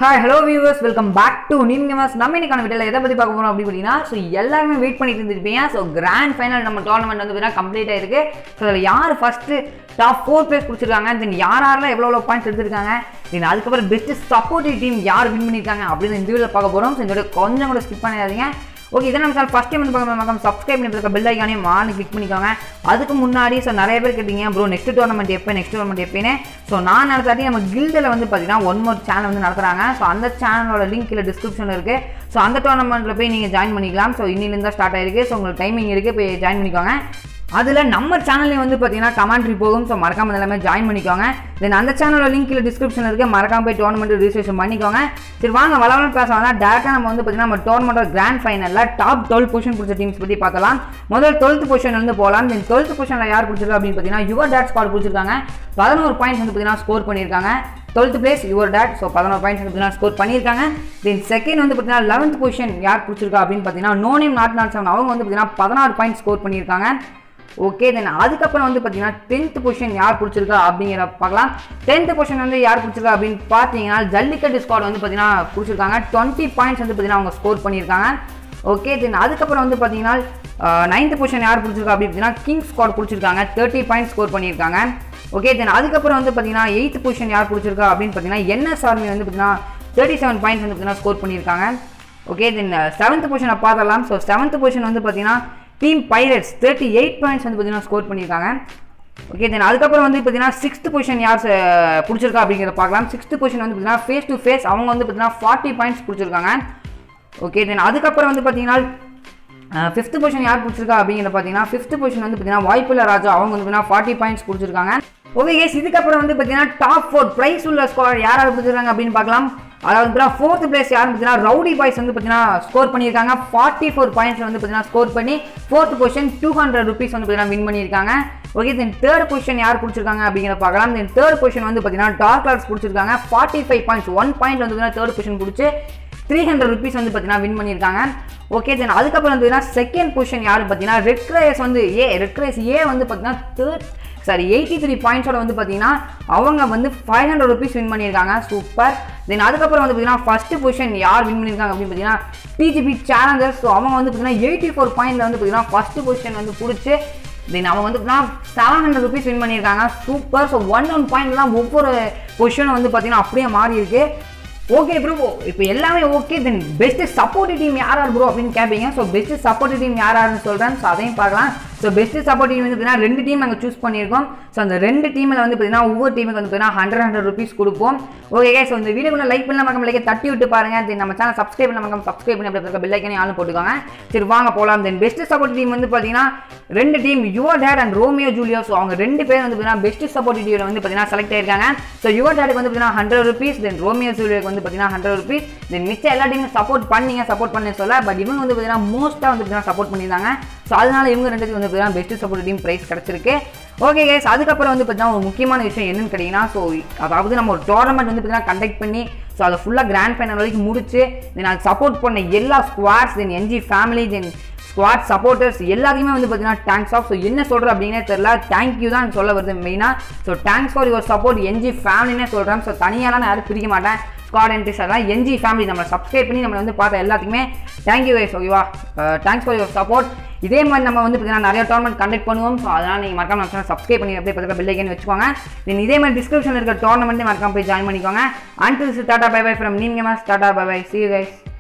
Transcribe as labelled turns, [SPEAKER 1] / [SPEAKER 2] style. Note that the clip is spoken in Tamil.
[SPEAKER 1] hi hello viewers welcome back to நீம் கேமர்ஸ் நம்ம இன்னைக்கான வீடியோவில் எதை பற்றி பார்க்க போகிறோம் அப்படி பார்த்தீங்கன்னா ஸோ எல்லாருமே வெயிட் பண்ணிட்டு இருந்திருப்பீங்க ஸோ கிராண்ட் ஃபைனல் நம்ம டோர்னமெண்ட் வந்து பார்த்தீங்கன்னா கம்ப்ளீட் ஆயிருக்கு ஸோ அதில் யார் ஃபஸ்ட்டு டாப் ஃபோர் பிளேஸ் பிடிச்சிருக்காங்க தென் யார் யாரெல்லாம் எவ்வளோ எவ்வளோ பாயிண்ட்ஸ் எடுத்திருக்காங்க தென் அதுக்கப்புறம் பெஸ்ட் சப்போர்ட்டிவ் டீம் யார் வின் பண்ணியிருக்காங்க அப்படின்னு இந்த வீடியோவில் பார்க்க போகிறோம் ஸோ இந்த video கொஞ்சம் கூட ஸ்கிப் பண்ணிடாதீங்க ஓகே இதை நம்ம சார் ஃபஸ்ட் டைம் வந்து பார்க்க மறக்காம சப்ஸ்கிரைப் பண்ணி இருக்க பெல் ஐக்கானையும் ஆன் கிளிக் பண்ணிக்கோங்க அதுக்கு முன்னாடி ஸோ நிறைய பேர் கேட்டீங்க ப்ரோ நெக்ஸ்ட் டோர்னமெண்ட் எப்போ நெக்ஸ்ட் டோர்னமெண்ட் எப்போன்னு ஸோ நான் நடத்தாட்டி நம்ம கில்டில் வந்து பார்த்தீங்கன்னா ஒன் மோர் சேனல் வந்து நடத்துகிறாங்க ஸோ அந்த சேனலோட லிங்க் கீழே டிஸ்கிரிப்ஷனில் இருக்குது ஸோ அந்த டோர்னமெண்ட்டில் போய் நீங்கள் ஜாயின் பண்ணிக்கலாம் ஸோ இன்னிலேருந்து தான் ஸ்டார்ட் ஆயிருக்கு ஸோ உங்களுக்கு டைமிங் இருக்குது போய் ஜாயின் பண்ணிக்கோங்க அதில் நம்ம சேனல்லையும் வந்து பார்த்தீங்கன்னா கமெண்ட்ரி போகும் ஸோ மறக்காம எல்லாமே ஜாயின் பண்ணிக்கோங்க தென் அந்த சேனலோட லிங்க் கீழே டிஸ்கிரிப்ஷனில் இருக்குது மறக்காம போய் டோர்னமெண்ட் ரிஜிஸ்ட்ரேஷன் பண்ணிக்கோங்க சரி வாங்க வளவலம் பேச வேணா டேரெக்டாக நம்ம வந்து பார்த்தீங்கன்னா நம்ம டோர்னமெண்ட்டோட கிராண்ட் ஃபைனலில் டாப் டுவெல் பொசிஷன் பிடிச்ச டீம்ஸ் பற்றி பார்க்கலாம் முதல் டுவெல்த் பொசிஷன் வந்து போகலாம் தென் டுவெல்த் பொசிஷனில் யார் பிடிச்சிருக்கா அப்படின்னு பார்த்தீங்கன்னா யுவர் டேட் ஸ்குவாட் பிடிச்சிருக்காங்க பதினோரு பாயிண்ட்ஸ் வந்து பார்த்தீங்கன்னா ஸ்கோர் பண்ணியிருக்காங்க twelfth place your date so பதினோரு பாயிண்ட்ஸ் வந்து பார்த்தீங்கன்னா ஸ்கோர் பண்ணியிருக்காங்க தென் செகண்ட் வந்து பார்த்தீங்கன்னா லெவன்த் பொசிஷன் யார் பிடிச்சிருக்கா அப்படின்னு பார்த்தீங்கன்னா no name not not seven அவங்க வந்து பார்த்தீங்கன்னா பதினாறு பாயிண்ட் ஸ்கோர் பண்ணியிருக்காங்க ஓகே தென் அதுக்கப்புறம் வந்து பார்த்தீங்கன்னா டென்த் பொசிஷன் யார் பிடிச்சிருக்கா அப்படிங்கிற பார்க்கலாம் டென்த் பொசிஷன் வந்து யார் பிடிச்சிருக்கா அப்படின்னு பார்த்தீங்கன்னா ஜல்லிக்கட்டு ஸ்குவாட் வந்து பார்த்தீங்கன்னா பிடிச்சிருக்காங்க டுவெண்ட்டி பாயிண்ட்ஸ் வந்து பார்த்தீங்கன்னா அவங்க ஸ்கோர் பண்ணியிருக்காங்க ஓகே தென் அதுக்கப்புறம் வந்து பார்த்தீங்கன்னா நைன்த் பொசிஷன் யார் பிடிச்சிருக்கா அப்படின்னு பார்த்தீங்கன்னா கிங் ஸ்குவாட் பிடிச்சிருக்காங்க தேர்ட்டி பாயிண்ட்ஸ் ஸ்கோர் பண்ணியிருக்காங்க ஓகே தென் அதுக்கப்புறம் வந்து பார்த்தீங்கன்னா எயித் பொசிஷன் யார் பிடிச்சிருக்கா அப்படின்னு பார்த்தீங்கன்னா என்எஸ் ஆர்மி வந்து பார்த்தீங்கன்னா தேர்ட்டி செவன் பாயிண்ட்ஸ் வந்து பார்த்தீங்கன்னா ஸ்கோர் பண்ணியிருக்காங்க ஓகே தென் செவன்த் பொசிஷனை பார்த்துடலாம் ஸோ செவன்த் பொசிஷன் வந்து பார்த்தீங்கன்னா team pirates thirty eight points வந்து பார்த்தீங்கன்னா ஸ்கோர் பண்ணியிருக்காங்க ஓகே தென் அதுக்கப்புறம் வந்து பார்த்தீங்கன்னா சிக்ஸ்த் பொசிஷன் யார் ச- பிடிச்சிருக்கா அப்படிங்கிறத பார்க்கலாம் சிக்ஸ்த் பொசிஷன் வந்து பார்த்தீங்கன்னா ஃபேஸ் டு ஃபேஸ் அவங்க வந்து பார்த்தீங்கன்னா ஃபார்ட்டி பாயிண்ட்ஸ் பிடிச்சிருக்காங்க ஓகே தென் அதுக்கப்புறம் வந்து பார்த்தீங்கன்னா ஃபிஃப்த் பொசிஷன் யார் பிடிச்சிருக்கா அப்படிங்கிறத பார்த்தீங்கன்னா ஃபிஃப்த் பொசிஷன் வந்து பார்த்தீங்கன்னா வாய்ப்புள்ள ராஜா அவங்க வந்து பார்த்தீங்கன்னா ஃபார்ட்டி பாயிண்ட்ஸ் பிடிச்சிருக்காங்க ஓகே கேஸ் இதுக்கப்புறம் வந்து பார்த்தீங்கன்னா டாப் ஃபோர் ப்ரைஸ் உள்ள ஸ்கோர் யார் யார் பிடிச்சிருக்காங்க அப்படின்னு பார்க்கலாம் அதாவது பார்த்தீங்கன்னா ஃபோர்த் பிளேஸ் யார் பார்த்தீங்கன்னா ரவுடி பாய்ஸ் வந்து பார்த்தீங்கன்னா ஸ்கோர் பண்ணியிருக்காங்க ஃபார்ட்டி ஃபோர் பாயிண்ட்ஸ் வந்து பார்த்தீங்கன்னா ஸ்கோர் பண்ணி fourth position two hundred rupees வந்து பார்த்தீங்கன்னா வின் பண்ணியிருக்காங்க ஓகே தென் தேர்ட் பொசிஷன் யார் பிடிச்சிருக்காங்க அப்படிங்கிற பார்க்கலாம் தென் தேர்ட் பொசிஷன் வந்து பார்த்தீங்கன்னா டார்க் லார்ட்ஸ் பிடிச்சிருக்காங்க forty five points one point வந்து பார்த்தீங்கன்னா தேர்ட் பொசிஷன் பிடிச்சி த்ரீ ஹண்ட்ரட் ருபீஸ் வந்து பார்த்தீங்கன்னா வின் பண்ணியிருக்காங்க ஓகே தென் அதுக்கப்புறம் வந்து செகண்ட் பொசிஷன் யார் பார்த்தீங்கன்னா ரெட் கிரேஸ் வந்து ஏ ரெட் கிரேஸ் ஏ வந்து பார்த்தீங்கன்னா தேர்ட் சாரி எயிட்டி த்ரீ பாயிண்ட்ஸோட வந்து பார்த்தீங்கன்னா அவங்க வந்து ஃபைவ் ஹண்ட்ரட் ருபீஸ் வின் பண்ணியிருக்காங்க சூப்பர் தென் அதுக்கப்புறம் வந்து பார்த்தீங்கன்னா ஃபர்ஸ்ட் பொசிஷன் யார் வின் பண்ணியிருக்காங்க அப்படின்னு பார்த்தீங்கன்னா டிஜிபி சேலஞ்சர்ஸ் ஸோ அவங்க வந்து பார்த்தீங்கன்னா எயிட்டி ஃபோர் பாயிண்ட்ல வந்து பார்த்தீங்கன்னா ஃபர்ஸ்ட் பொசிஷன் வந்து பிடிச்சி தென் அவங்க வந்து செவன் ஹண்ட்ரட் ருபீஸ் வின் பண்ணியிருக்காங்க சூப்பர் ஸோ ஒன் ஒன் பாயிண்ட்லாம் ஒவ்வொரு பொசிஷனும் வந்து பார்த்தீங்கன்னா அப்படியே மாறி இருக்கு ஓகே ப்ரோ இப்போ எல்லாமே okay then best supportive team யார் யார் ப்ரோ அப்படின்னு கேட்பீங்க ஸோ பெஸ்ட் சப்போர்ட்டிவ் டீம் யார் யாருன்னு சொல்கிறேன் ஸோ அதையும் பார்க்கலாம் ஸோ பெஸ்ட் சப்போர்ட்டிவ் டீம் வந்து பார்த்தீங்கன்னா ரெண்டு டீம் நாங்கள் சூஸ் பண்ணியிருக்கோம் ஸோ அந்த ரெண்டு டீமில் வந்து பார்த்தீங்கன்னா ஒவ்வொரு டீமுக்கு வந்து பார்த்தீங்கன்னா ஹண்ட்ரட் ஹண்ட்ரட் ருபீஸ் கொடுப்போம் ஓகே ஸோ இந்த வீடியோ கொஞ்சம் லைக் பண்ணலாம் மக்கள் லைக் தட்டி விட்டு பாருங்க தென் நம்ம சேனல் சப்ஸ்கிரைப் பண்ண மக்கள் சப்ஸ்கிரைப் பண்ணி அப்படி இருக்க பெல் ஐக்கனே ஆளும் போட்டுக்கோங்க சரி வாங்க போகலாம் தென் பெஸ்ட் சப்போர்ட் டீம் வந்து பார்த்தீங்கன்னா ரெண்டு team your date and Romeo Julio so அவங்க ரெண்டு பேர் வந்து பார்த்தீங்கன்னா பெஸ்ட் சப்போர்ட் டீமில் வந்து பார்த்தீங்கன்னா செலக்ட் ஆயிருக்காங்க ஸோ யுவர் டேடுக்கு வந்து பார்த்தீங்கன்னா ஹண்ட்ரட் ருபீஸ் தென் ரோமியோ ஜூலியோக்கு வந்து பார்த்தீங்கன்னா ஹண்ட்ரட் ருபீஸ் தென் மிச்சம் எல்லா டீமும் சப்போர்ட் பண்ணீங்க சப்போர்ட் பண்ணி சொல்ல பட் இவங்க வந்து பார்த்தீங்கன்னா மோஸ்ட்டாக வந்து பார்த்தீங்கன்னா சப்போர்ட் பண்ணியிருந்தாங்க ஸோ அதனால இவங்க ரெண்டுத்துக்கு வந்து பார்த்தீங்கன்னா பெஸ்ட் சப்போர்ட் டீம் ப்ரைஸ் கிடச்சிருக்கு ஓகே கேஸ் அதுக்கப்புறம் வந்து பார்த்தீங்கன்னா ஒரு முக்கியமான விஷயம் என்னன்னு கேட்டிங்கன்னா ஸோ அதாவது நம்ம ஒரு டோர்னமெண்ட் வந்து பார்த்தீங்கன்னா கண்டக்ட் பண்ணி ஸோ அதை ஃபுல்லாக கிராண்ட் ஃபைனல் வரைக்கும் முடிச்சு தென் அது சப்போர்ட் பண்ண எல்லா squads then NG family then squad supporters எல்லாத்தையுமே வந்து பார்த்தீங்கன்னா தேங்க்ஸ் ஆஃப் ஸோ என்ன சொல்கிற அப்படின்னே தெரியல தேங்க்யூ தான் எனக்கு சொல்ல வருது மெயினாக so thanks for your support NG ஃபேமிலினே சொல்கிறேன் ஸோ தனியாலாம் நான் யாரும் பிரிக்க மாட்டேன் ஸ்குவாட் என்ட்ரிஸ் அதெல்லாம் என்ஜி ஃபேமிலி நம்மளை சப்ஸ்கிரைப் பண்ணி நம்மளை வந்து பார்த்த எல்லாத்துக்குமே தேங்க்யூ வைஸ் ஓகேவா தேங்க்ஸ் ஃபார் யுவர் சப்போர்ட் இதே மாதிரி நம்ம வந்து பார்த்தீங்கன்னா நிறைய டோர்னமெண்ட் கண்டக்ட் பண்ணுவோம் ஸோ அதனால் நீங்கள் மறக்காம நம்ம சேனல் சப்ஸ்கிரைப் பண்ணி அப்படியே பக்கத்தில் பெல் ஐக்கன் வச்சுக்கோங்க தென் இதே மாதிரி டிஸ்கிரிப்ஷனில் இருக்க டோர்னமெண்ட்டே மறக்காம போய் ஜாயின் பண்ணிக்கோங்க until tata bye bye from நீங்க மேஸ் tata bye bye see guys